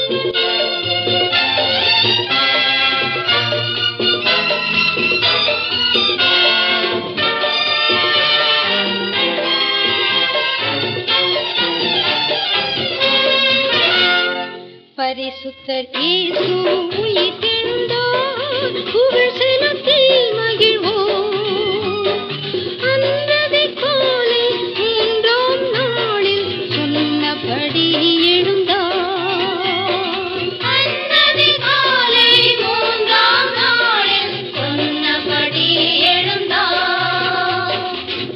பரிசுத்தர் இயேசு உயிர்த்தெழுந்தார் புகழ் செலுத்தி மகிழ்வோம் அன்றதைப் போலே மூன்றாம் நாளில் சொன்னபடி எழுந்தார் அன்றதைப் போலே மூன்றாம் நாளில் சொன்னபடி எழுந்தார்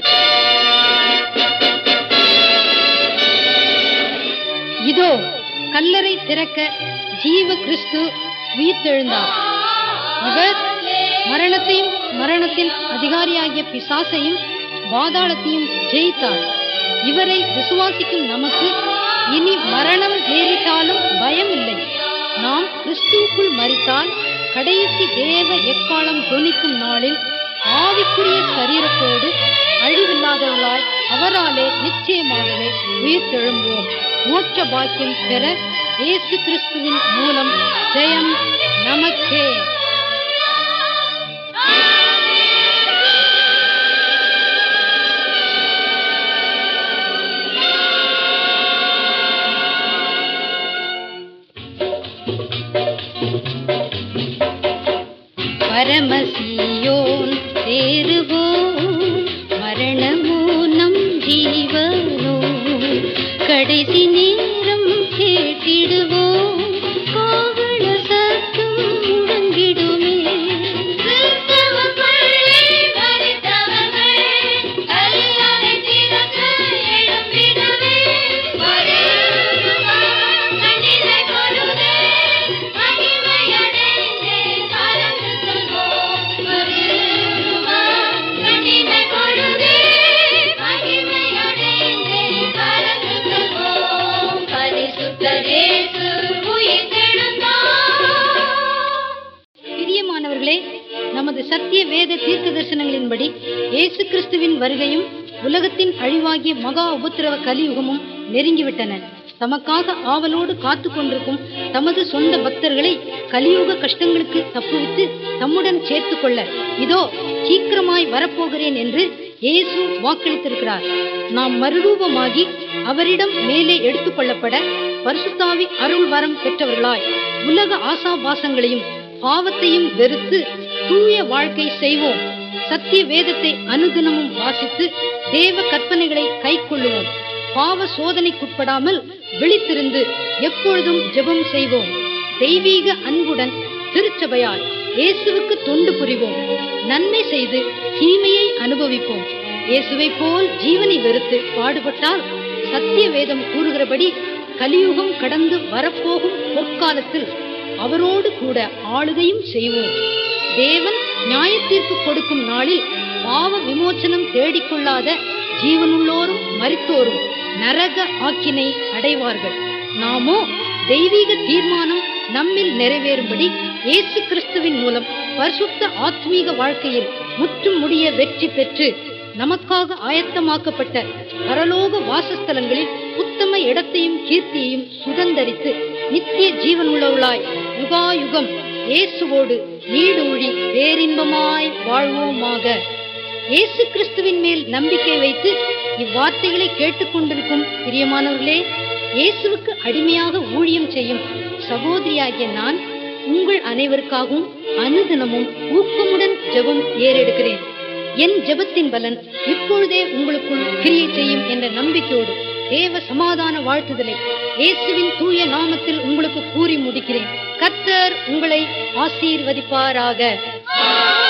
இதோ கல்லறை திறக்க ஜீவ கிறிஸ்து உயிர்த்தெழுந்தார் இவர் மரணத்தையும் மரணத்தின் அதிகாரியாகிய பிசாசையும் பாதாளத்தையும் ஜெயித்தார் இவரை விசுவாசிக்கும் நமக்கு இனி மரணம் நேரிட்டாலும் பயம் இல்லை நாம் கிறிஸ்துவுக்குள் மரித்தால் கடைசி தேவ எக்காலம் தொனிக்கும் நாளில் ஆவிக்குரிய சரீரத்தோடு அழிவில்லாதவர்களாய் அவராலே நிச்சயமாகவே உயிர்த்தெழும்புவோம் மோட்ச பாக்கியம் பெற இயேசு கிறிஸ்துவின் மூலம் ஜெயம் நமக்கே பரமசியோன் சேருவோம் மரணமோ நம் ஜீவனோ கடைசி நேரம் கேட்டிடுவோம் காவல சத்தம் முழங்கிடுமே பரிசுத்தரேசு உயிர்த்தெழுந்தார் பிரியமானவர்களே நமது சத்திய வேத தீர்க்க தரிசனங்களின்படி இயேசு கிறிஸ்துவின் வருகையும் உலகத்தின் அழிவாகிய மகா உபத்திரவ கலியுகமும் நெருங்கிவிட்டன தமக்காக ஆவலோடு காத்து கொண்டிருக்கும் தமது சொந்த பக்தர்களை கலியுக கஷ்டங்களுக்கு தப்புவித்து தம்முடன் சேர்த்துக் கொள்ள இதோ சீக்கிரமாய் வரப்போகிறேன் என்று இயேசு வாக்களித்திருக்கிறார் நாம் மறுரூபமாகி அவரிடம் மேலே எடுத்துக் கொள்ளப்பட பரிசுத்தாவி அருள் வரம் பெற்றவர்களாய் உலக ஆசாபாசங்களையும் பாவத்தையும் வெறுத்து தூய வாழ்க்கை செய்வோம் சத்திய வேதத்தை அனுதினமும் வாசித்து தேவ கற்பனைகளை கைக்கொள்ளுவோம் பாவ சோதனைக்குட்படாமல் விழித்திருந்து எப்பொழுதும் ஜெபம் செய்வோம் தெய்வீக அன்புடன் திருச்சபையால் இயேசுவுக்கு தொண்டு புரிவோம் நன்மை செய்து தீமையை அனுபவிப்போம் இயேசுவை போல் ஜீவனை வெறுத்து பாடுபட்டால் சத்திய வேதம் கூறுகிறபடி கலியுகம் கடந்து வரப்போகும் பொற்காலத்தில் அவரோடு கூட ஆளுகையும் செய்வோம் தேவன் நியாயத்தீர்ப்பு கொடுக்கும் நாளில் பாவ விமோச்சனம் தேடிக்கொள்ளாத ஜீவனுள்ளோரும் மரித்தோரும் நரக ஆக்கினை அடைவார்கள் நாமோ தெய்வீக தீர்மானம் நம்மில் நிறைவேறும்படி இயேசு கிறிஸ்துவின் மூலம் பரிசுத்த ஆத்மீக வாழ்க்கையில் முற்றும் முடிய வெற்றி பெற்று நமக்காக ஆயத்தமாக்கப்பட்ட பரலோக வாசஸ்தலங்களில் உத்தம இடத்தையும் கீர்த்தியையும் சுதந்தரித்து நித்திய ஜீவனுள்ளவளாய் யுகாயுகம் இயேசுவோடு நீடூழி பேரின்பமாய் வாழ்வோமாக இயேசு கிறிஸ்துவின் மேல் நம்பிக்கை வைத்து இவ்வார்த்தைகளை கேட்டுக்கொண்டிருக்கும் பிரியமானவர்களே இயேசுவுக்கு அடிமையாக ஊழியம் செய்யும் சகோதரியாகிய நான் உங்கள் அனைவருக்காகவும் அனுதினமும் ஊக்கமுடன் ஜெபம் ஏறெடுக்கிறேன் என் ஜெபத்தின் பலன் இப்பொழுதே உங்களுக்குள் கிரியை செய்யும் என்ற நம்பிக்கையோடு தேவ சமாதான வாழ்த்துதலை இயேசுவின் தூய நாமத்தில் உங்களுக்கு கூறி முடிக்கிறேன் கர்த்தர் உங்களை ஆசீர்வதிப்பாராக